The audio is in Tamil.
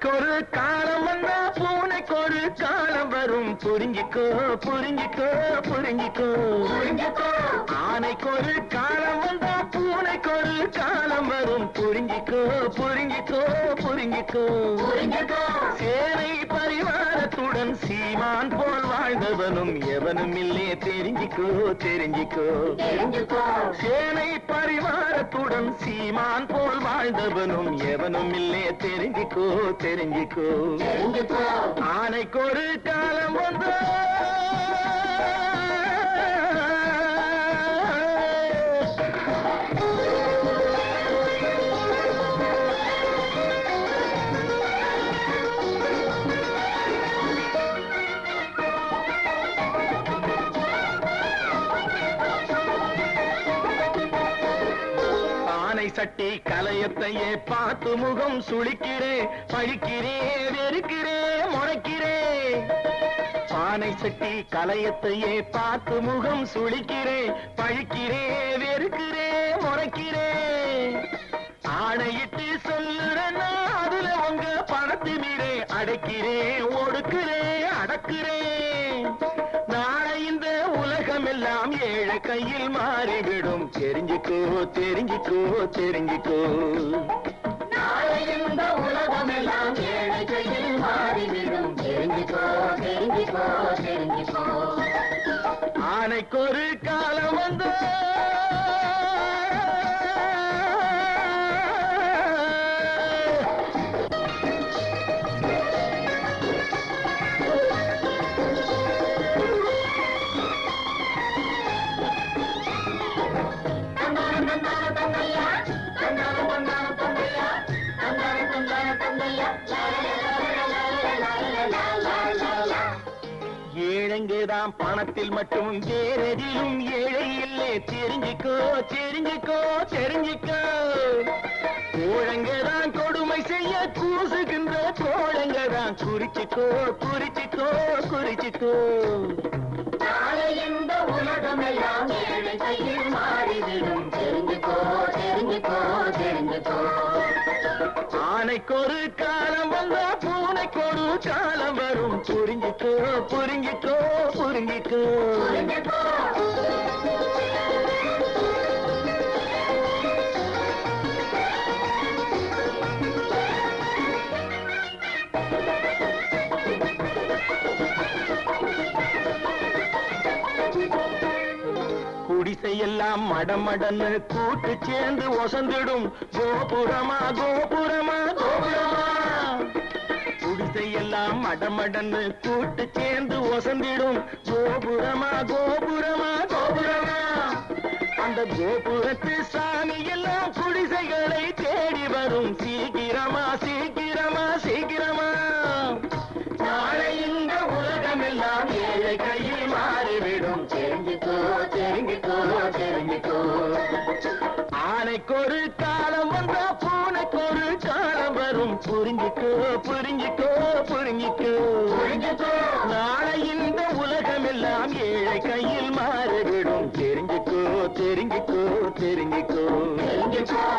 ஆனைக்கொரு காலம் வந்தா பூனைக்கொரு காலம் வரும் புரிஞ்சிக்கோ புரிஞ்சிக்கோ புரிஞ்சிக்கோ ஆனைக்கொரு காலம் வந்தா பூனைக்கொரு காலம் வரும் புரிஞ்சிக்கோ புரிஞ்சிக்கோ புரிஞ்சிக்கோ சேனை பரிவாரத்துடன் சீமான் போல் வாழ்ந்தவனும் எவனும் இல்லே தெரிஞ்சிக்கோ தெரிஞ்சிக்கோ சேனை பரிவாரத்துடன் சீமான் போல் வாழ்ந்தவனும் எவனும் இல்லே தெரிஞ்சிக்கோ தெரிஞ்சிக்கோ ஆனைக்கொரு காலம் வந்தோ ஆனை சட்டி கலையத்தையே பார்த்து முகம் சுளிக்கிறே பழிக்கிறே வெறுக்கிறே முறைக்கிறே ஆனை சட்டி கலையத்தையே பார்த்து முகம் சுளிக்கிறே பழிக்கிறே வெறுக்கிறே முறைக்கிறே ஆணையிட்டு சொல்லுறேன்னா அதுல உங்க பணத்து மீறே அடைக்கிறே ஒடுக்கிறே அடக்கிறே நாளை இந்த உலகம் எல்லாம் ஏழை கையில் மாறிவிடும் தெரிஞ்சுக்கோ தெரிஞ்சுக்கோ தெரிஞ்சுக்கோ இந்த உலகமெல்லாம் ஏழை கையில் மாறிவிடும் தெரிஞ்சுக்கோ தெரிஞ்சுக்கோ தெரிஞ்சுக்கோ ஆனைக்கொரு காலம் வந்து தந்தான தந்தான தந்தையா தந்தான தந்தான தந்தையா தந்தான தந்தான தந்தையா ஏழைங்கதான் பணத்தில் மட்டும் வேறெதிலும் ஏழை இல்லை தெரிஞ்சுக்கோ தெரிஞ்சுக்கோ தெரிஞ்சுக்கோ கோழங்கதான் கொடுமை செய்ய கூசுகின்ற கோழங்கதான் குறிச்சுக்கோ குறிச்சுக்கோ குறிச்சுக்கோ நாளை இந்த உலகமெல்லாம் ஏழை கையில் மாறிவிடும் தெரிஞ்சுக்கோ தெரிஞ்சுக்கோ தெரிஞ்சுக்கோ ஆனைக்கொரு காலம் வந்தா பூனைக்கொரு காலம் வரும் புரிஞ்சுக்கோ புரிஞ்சுக்கோ புரிஞ்சுக்கோ புரிஞ்சுக்கோ குடிசையெல்லாம் மடமடன்னு கூட்டு சேர்ந்து ஒசந்திடும் கோபுரமா கோபுரமா கோபுரமா குடிசையெல்லாம் மடமடன்னு கூட்டு சேர்ந்து ஒசந்திடும் கோபுரமா கோபுரமா கோபுரமா அந்த கோபுரத்து சாமி எல்லாம் குடிசைகளை தேடி வரும் சீக்கிரமா சீக்கிரமா சீக்கிரமா நாளை இந்த உலகமெல்லாம் ஏழை கையில் மாறிவிடும் தெரிஞ்சுக்கோ தெரிஞ்சுக்கோ தெரிஞ்சுக்கோ ஆனைக்கொரு காலம் வந்தா பூனைக்கொரு காலம் வரும் புரிஞ்சுக்கோ புரிஞ்சுக்கோ புரிஞ்சுக்கோ புரிஞ்சுக்கோ நாளை இந்த உலகம் எல்லாம் ஏழை கையில் மாறிவிடும் தெரிஞ்சுக்கோ தெரிஞ்சுக்கோ தெரிஞ்சுக்கோ தெரிஞ்சுக்கோ